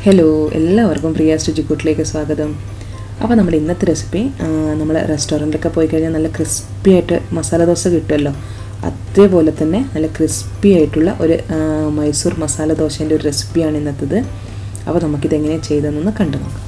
hello എല്ലാവർക്കും പ്രിയ സ്റ്റുജിക്കുട്ടിലേക്ക് സ്വാഗതം അപ്പോൾ നമ്മുടെ ഇന്നത്തെ റെസിപ്പി നമ്മൾ റെസ്റ്റോറൻറ്റിലൊക്കെ പോയി കഴിഞ്ഞാൽ നല്ല ക്രിസ്പി ആയിട്ട് മസാല ദോശ കിട്ടുമല്ലോ അതേപോലെ തന്നെ നല്ല ക്രിസ്പി ആയിട്ടുള്ള ഒരു ആ, മൈസൂർ മസാല ദോശേൻ്റെ ഒരു റെസിപ്പിയാണ് ഇന്നത്തേത് അപ്പോൾ നമുക്കിതെങ്ങനെ ചെയ്തതെന്നൊന്ന് കണ്ടു നോക്കാം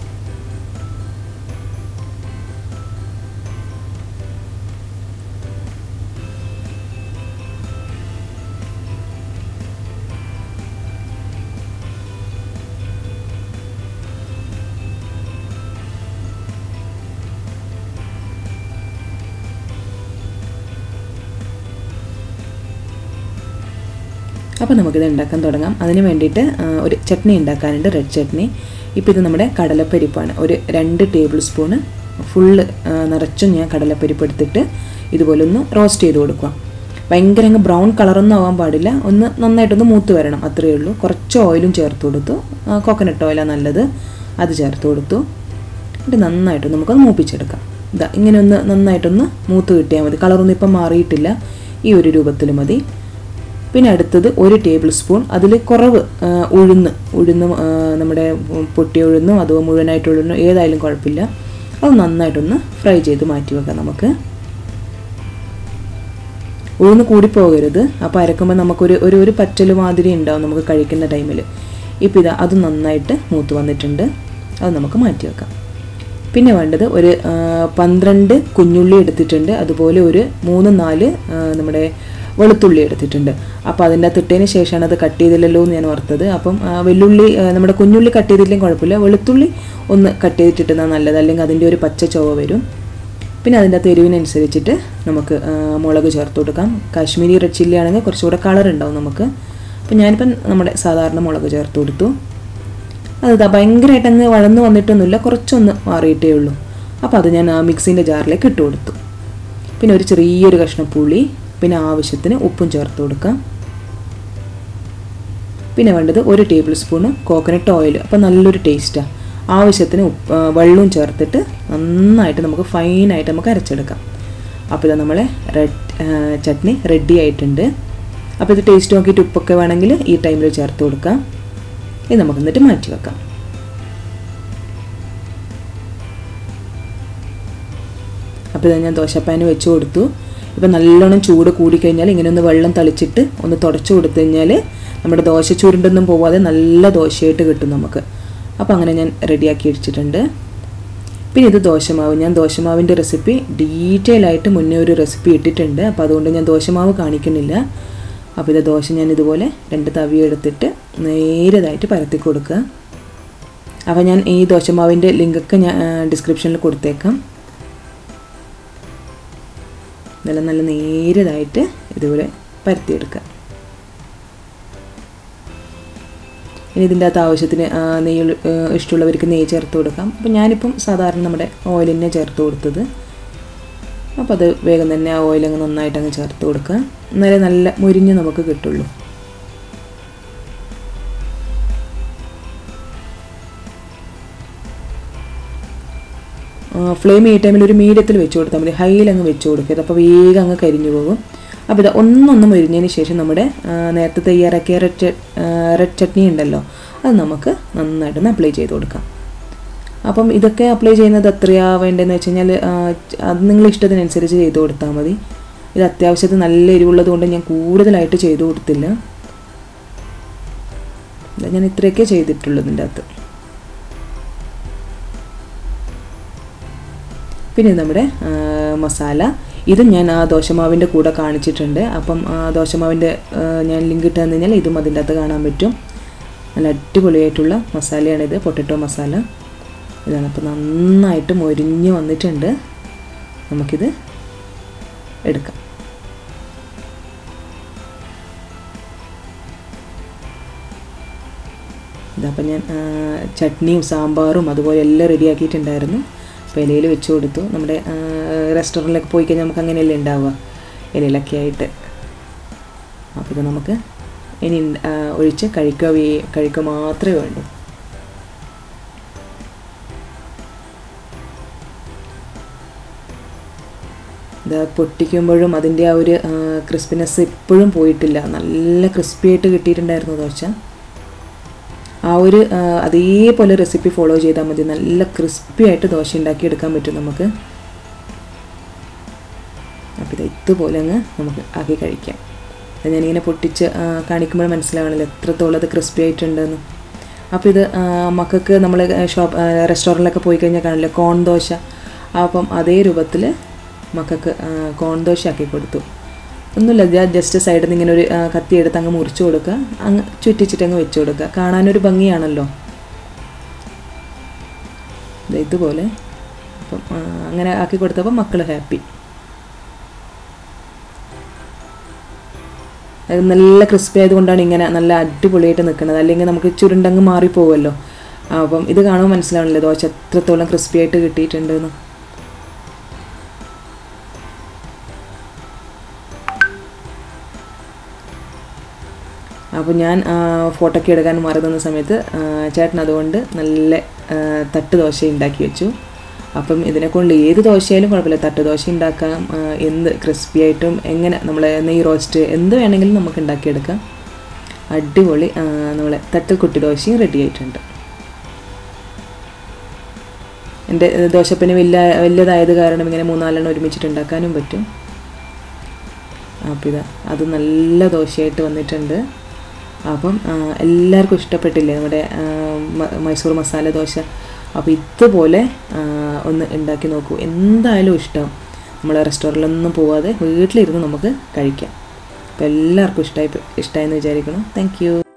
അപ്പോൾ നമുക്കിത് ഉണ്ടാക്കാൻ തുടങ്ങാം അതിന് വേണ്ടിയിട്ട് ആ, ഒരു ചട്നി ഉണ്ടാക്കാനുണ്ട് റെഡ് ചട്നി ഇപ്പോൾ ഇത് നമ്മുടെ കടലപ്പരിപ്പാണ് ഒരു രണ്ട് ടേബിൾ സ്പൂണ് ഫുള്ള് നിറച്ചും ഞാൻ കടലപ്പരിപ്പ് എടുത്തിട്ട് ഇതുപോലെ ഒന്ന് റോസ്റ്റ് ചെയ്ത് കൊടുക്കുക ഭയങ്കര അങ്ങ് ബ്രൗൺ കളറൊന്നും ആവാൻ പാടില്ല ഒന്ന് നന്നായിട്ടൊന്ന് മൂത്ത് വരണം അത്രയേ ഉള്ളൂ കുറച്ച് ഓയിലും ചേർത്ത് കൊടുത്തു കോക്കനട്ട് ഓയിലാണ് നല്ലത് അത് ചേർത്ത് കൊടുത്തു എന്നിട്ട് നന്നായിട്ട് നമുക്കത് മൂപ്പിച്ചെടുക്കാം ഇതാ ഇങ്ങനെ ഒന്ന് നന്നായിട്ടൊന്ന് മൂത്ത് കിട്ടിയാൽ മതി കളറൊന്നും ഇപ്പം മാറിയിട്ടില്ല ഈ ഒരു രൂപത്തിൽ മതി പിന്നെ അടുത്തത് ഒരു ടേബിൾ സ്പൂൺ അതിൽ കുറവ് ആ, ഉഴുന്ന് ഉഴുന്ന് ആ, നമ്മുടെ പൊട്ടിയ ഉഴുന്നോ അതോ മുഴുവനായിട്ട് ഉഴുന്നോ ഏതായാലും കുഴപ്പമില്ല അത് നന്നായിട്ടൊന്ന് ഫ്രൈ ചെയ്ത് മാറ്റി വെക്കാം നമുക്ക് ഉഴുന്ന് കൂടിപ്പോകരുത് അപ്പോൾ അരക്കുമ്പോൾ നമുക്കൊരു ഒരു ഒരു പറ്റൽ മാതിരി ഉണ്ടാവും നമുക്ക് കഴിക്കുന്ന ടൈമിൽ ഇപ്പോൾ ഇതാ അത് നന്നായിട്ട് മൂത്ത് വന്നിട്ടുണ്ട് അത് നമുക്ക് മാറ്റി വെക്കാം പിന്നെ വേണ്ടത് ഒരു ആ, പന്ത്രണ്ട് കുഞ്ഞുള്ളി എടുത്തിട്ടുണ്ട് അതുപോലെ ഒരു മൂന്ന് നാല് ആ, നമ്മുടെ വെളുത്തുള്ളി എടുത്തിട്ടുണ്ട് അപ്പോൾ അതിൻ്റെ അകത്ത് ഇട്ടതിന് ശേഷമാണ് അത് കട്ട് ചെയ്തില്ലല്ലോ എന്ന് ഞാൻ ഓർത്തത് അപ്പം ആ, വെല്ലുള്ളി ആ, നമ്മുടെ കുഞ്ഞുള്ളി കട്ട് ചെയ്തില്ലെങ്കിൽ കുഴപ്പമില്ല വെളുത്തുള്ളി ഒന്ന് കട്ട് ചെയ്തിട്ടിട്ടുന്ന നല്ലത് അല്ലെങ്കിൽ അതിൻ്റെ ഒരു പച്ച ചുവ വരും പിന്നെ അതിൻ്റെ അകത്ത് എരിവിനനുസരിച്ചിട്ട് നമുക്ക് ആ, മുളക് ചേർത്ത് കൊടുക്കാം കാശ്മീരി റെഡ് ചില്ലി ആണെങ്കിൽ കുറച്ചുകൂടെ കളർ ഉണ്ടാവും നമുക്ക് അപ്പോൾ ഞാനിപ്പം നമ്മുടെ സാധാരണ മുളക് ചേർത്ത് കൊടുത്തു അത് ഭയങ്കരമായിട്ട് അങ്ങ് വളർന്നു വന്നിട്ടൊന്നുമില്ല കുറച്ചൊന്ന് മാറിയിട്ടേ ഉള്ളൂ അപ്പോൾ അത് ഞാൻ ആ മിക്സിൻ്റെ ജാറിലേക്ക് ഇട്ട് കൊടുത്തു പിന്നെ ഒരു ചെറിയൊരു കഷ്ണം പുളി പിന്നെ ആവശ്യത്തിന് ഉപ്പും ചേർത്ത് കൊടുക്കാം പിന്നെ വേണ്ടത് ഒരു ടേബിൾ സ്പൂണ് കോക്കനട്ട് ഓയിൽ അപ്പോൾ നല്ലൊരു ടേസ്റ്റാണ് ആവശ്യത്തിന് ഉപ്പ് ആ, വെള്ളവും ചേർത്തിട്ട് നന്നായിട്ട് നമുക്ക് ഫൈനായിട്ട് നമുക്ക് അരച്ചെടുക്കാം അപ്പോൾ ഇത് നമ്മളെ റെഡ് ചട്നി റെഡി ആയിട്ടുണ്ട് അപ്പോൾ ഇത് ടേസ്റ്റ് നോക്കിയിട്ട് ഉപ്പൊക്കെ വേണമെങ്കിൽ ഈ ടൈമിൽ ചേർത്ത് കൊടുക്കാം ഇത് നമുക്ക് എന്നിട്ട് മാറ്റി വെക്കാം അപ്പോൾ ഇത് ഞാൻ ദോശപ്പാന് വെച്ച് കൊടുത്തു ഇപ്പം നല്ലോണം ചൂട് കൂടിക്കഴിഞ്ഞാൽ ഇങ്ങനെ ഒന്ന് വെള്ളം തളിച്ചിട്ട് ഒന്ന് തുടച്ചു കൊടുത്തു കഴിഞ്ഞാൽ നമ്മുടെ ദോശ ചുരുണ്ടൊന്നും പോവാതെ നല്ല ദോശയായിട്ട് കിട്ടും നമുക്ക് അപ്പോൾ അങ്ങനെ ഞാൻ റെഡിയാക്കി വെച്ചിട്ടുണ്ട് പിന്നെ ഇത് ദോശമാവ് ഞാൻ ദോശമാവിൻ്റെ റെസിപ്പി ഡീറ്റെയിൽ ആയിട്ട് മുന്നേ ഒരു റെസിപ്പി ഇട്ടിട്ടുണ്ട് അപ്പോൾ അതുകൊണ്ട് ഞാൻ ദോശമാവ് കാണിക്കുന്നില്ല അപ്പോൾ ഇത് ദോശ ഞാൻ ഇതുപോലെ രണ്ട് തവി എടുത്തിട്ട് നേരതായിട്ട് പരത്തി കൊടുക്കുക അപ്പോൾ ഞാൻ ഈ ദോശമാവിൻ്റെ ലിങ്കൊക്കെ ഞാൻ ഡിസ്ക്രിപ്ഷനിൽ കൊടുത്തേക്കാം നല്ല നല്ല നേരിയതായിട്ട് ഇതുപോലെ പരത്തിയെടുക്കുക ഇനി ഇതിൻ്റെ അകത്ത് ആവശ്യത്തിന് ആ, നെയ്യ് ഉള്ള- ആ, ഇഷ്ടമുള്ളവർക്ക് നെയ്യ് ചേർത്ത് കൊടുക്കാം അപ്പോൾ ഞാനിപ്പം സാധാരണ നമ്മുടെ ഓയിൽ തന്നെ ചേർത്ത് കൊടുത്തത് അപ്പോൾ അത് വേഗം തന്നെ ആ ഓയിൽ അങ്ങ് നന്നായിട്ട് അങ്ങ് ചേർത്ത് കൊടുക്കുക എന്നാലേ നല്ല മുരിഞ്ഞ് നമുക്ക് കിട്ടുള്ളൂ ഫ്ലെയിം ഈ ടൈമിൽ ഒരു മീഡിയത്തിൽ വെച്ച് കൊടുത്താൽ മതി ഹൈയിൽ അങ്ങ് വെച്ച് കൊടുക്കരുത് അപ്പോൾ വേഗം അങ്ങ് കരിഞ്ഞു പോകും അപ്പോൾ ഇത് ഒന്നൊന്ന് മുരിഞ്ഞതിന് ശേഷം നമ്മുടെ ആ, നേരത്തെ തയ്യാറാക്കിയ റെഡ് ചട്ട് റെഡ് ചട്നി ഉണ്ടല്ലോ അത് നമുക്ക് നന്നായിട്ടൊന്ന് അപ്ലൈ ചെയ്ത് കൊടുക്കാം അപ്പം ഇതൊക്കെ അപ്ലൈ ചെയ്യുന്നത് എത്രയാ വേണ്ടതെന്ന് വെച്ച് കഴിഞ്ഞാൽ ആ, അത് നിങ്ങൾ ഇഷ്ടത്തിനനുസരിച്ച് ചെയ്ത് കൊടുത്താൽ മതി ഇത് അത്യാവശ്യത്തിന് നല്ല എരിവുള്ളത് കൊണ്ട് ഞാൻ കൂടുതലായിട്ട് ചെയ്ത് കൊടുത്തില്ല ഇത് ഞാൻ ഇത്രയൊക്കെ ചെയ്തിട്ടുള്ളൂ ഇതിൻ്റെ അകത്ത് പിന്നെ നമ്മുടെ ആ, മസാല ഇതും ഞാൻ ആ ദോശമാവിൻ്റെ കൂടെ കാണിച്ചിട്ടുണ്ട് അപ്പം ആ ദോശമാവിൻ്റെ ആ, ഞാൻ ലിങ്ക് ഇട്ട് തന്നു കഴിഞ്ഞാൽ ഇതും അതിൻ്റെ അകത്ത് കാണാൻ പറ്റും നല്ല അടിപൊളിയായിട്ടുള്ള മസാലയാണിത് പൊട്ടറ്റോ മസാല ഇതാണ് അപ്പോൾ നന്നായിട്ട് മൊരിഞ്ഞ് വന്നിട്ടുണ്ട് നമുക്കിത് എടുക്കാം ഇതപ്പം ഞാൻ ആ, ചട്നിയും സാമ്പാറും അതുപോലെ എല്ലാം റെഡിയാക്കിയിട്ടുണ്ടായിരുന്നു അപ്പോൾ ഇലയിൽ വെച്ച് കൊടുത്തു നമ്മുടെ ആ, റെസ്റ്റോറൻറ്റിലൊക്കെ പോയി കഴിഞ്ഞാൽ നമുക്ക് അങ്ങനെയല്ലേ ഉണ്ടാവുക ഇലയിലൊക്കെ ആയിട്ട് അപ്പോൾ ഇത് നമുക്ക് ഇനി ഉണ്ട്- ആ, ഒഴിച്ച് കഴിക്കുക വേ- കഴിക്കുക മാത്രമേ വേണ്ടൂ ഇത് പൊട്ടിക്കുമ്പോഴും അതിൻ്റെ ആ ഒരു ക്രിസ്പിനെസ് ഇപ്പോഴും പോയിട്ടില്ല നല്ല ക്രിസ്പി ആയിട്ട് കിട്ടിയിട്ടുണ്ടായിരുന്നു ദോശ ആ ഒരു ആ, അതേപോലെ റെസിപ്പി ഫോളോ ചെയ്താൽ മതി നല്ല ക്രിസ്പി ആയിട്ട് ദോശ ഉണ്ടാക്കി എടുക്കാൻ പറ്റും നമുക്ക് അപ്പോൾ ഇത് ഇതുപോലെ അങ്ങ് നമുക്ക് ആക്കി കഴിക്കാം അത് ഞാനിങ്ങനെ പൊട്ടിച്ച് ആ, കാണിക്കുമ്പോൾ മനസ്സിലാവണല്ലോ എത്രത്തോളം അത് ക്രിസ്പി ആയിട്ടുണ്ടെന്ന് അപ്പോൾ ഇത് ആ, മക്കൾക്ക് നമ്മൾ ഷോപ്പ് റെസ്റ്റോറൻറ്റിലൊക്കെ പോയി കഴിഞ്ഞാൽ കാണില്ലേ കോൺ ദോശ അപ്പം അതേ രൂപത്തിൽ മക്കൾക്ക് ആ, കോൺ ദോശ ആക്കി കൊടുത്തു ഒന്നുമില്ല ജ- ജസ്റ്റ് സൈഡിൽ നിന്ന് ഇങ്ങനെ ഒരു ആ, കത്തി എടുത്ത് അങ്ങ് മുറിച്ച് കൊടുക്കുക അങ്ങ് ചുറ്റിച്ചിട്ട് അങ്ങ് വെച്ച് കൊടുക്കുക കാണാനൊരു ഭംഗിയാണല്ലോ ദേ ഇതുപോലെ അപ്പം ആ, അങ്ങനെ ആക്കി കൊടുത്തപ്പോൾ മക്കൾ ഹാപ്പി അത് നല്ല ക്രിസ്പി ആയതുകൊണ്ടാണ് ഇങ്ങനെ നല്ല അടിപൊളിയായിട്ട് നിൽക്കുന്നത് അല്ലെങ്കിൽ നമുക്ക് ചുരുണ്ടങ്ങ് മാറിപ്പോവുമല്ലോ ആ, അപ്പം ഇത് കാണുമ്പോൾ മനസ്സിലാവണില്ലേ ദോശ എത്രത്തോളം ക്രിസ്പി ആയിട്ട് കിട്ടിയിട്ടുണ്ടെന്ന് അപ്പോൾ ഞാൻ ഫോട്ടോ ഒക്കെ എടുക്കാൻ മാറി നിന്ന സമയത്ത് ആ, ചേട്ടൻ അതുകൊണ്ട് നല്ല ആ, തട്ട് ദോശ ഉണ്ടാക്കി വെച്ചു അപ്പം ഇതിനെക്കൊണ്ട് ഏത് ദോശയായാലും കുഴപ്പമില്ല തട്ട് ദോശ ഉണ്ടാക്കാം ആ, എന്ത് ക്രിസ്പി ആയിട്ടും എങ്ങനെ നമ്മൾ നെയ് റോസ്റ്റ് എന്ത് വേണമെങ്കിലും നമുക്ക് ഉണ്ടാക്കിയെടുക്കാം അടിപൊളി ആ, നമ്മളെ തട്ടിൽ കുട്ടി ദോശയും റെഡി ആയിട്ടുണ്ട് എൻ്റെ ദോശപ്പിന് വലിയ വലിയതായത് കാരണം ഇങ്ങനെ മൂന്നാലെണ്ണം ഒരുമിച്ചിട്ട് ഉണ്ടാക്കാനും പറ്റും അപ്പോൾ ഇതാ അത് നല്ല ദോശയായിട്ട് വന്നിട്ടുണ്ട് അപ്പം ആ, എല്ലാവർക്കും ഇഷ്ടപ്പെട്ടില്ലേ നമ്മുടെ ആ, മ- മൈസൂർ മസാല ദോശ അപ്പോൾ ഇതുപോലെ ആ, ഒന്ന് ഉണ്ടാക്കി നോക്കൂ എന്തായാലും ഇഷ്ടം നമ്മൾ റെസ്റ്റോറൻറ്റിലൊന്നും പോവാതെ വീട്ടിലിരുന്ന് നമുക്ക് കഴിക്കാം അപ്പോൾ എല്ലാവർക്കും ഇഷ്ടമായി ഇഷ്ടമായെന്ന് വിചാരിക്കണം താങ്ക് യു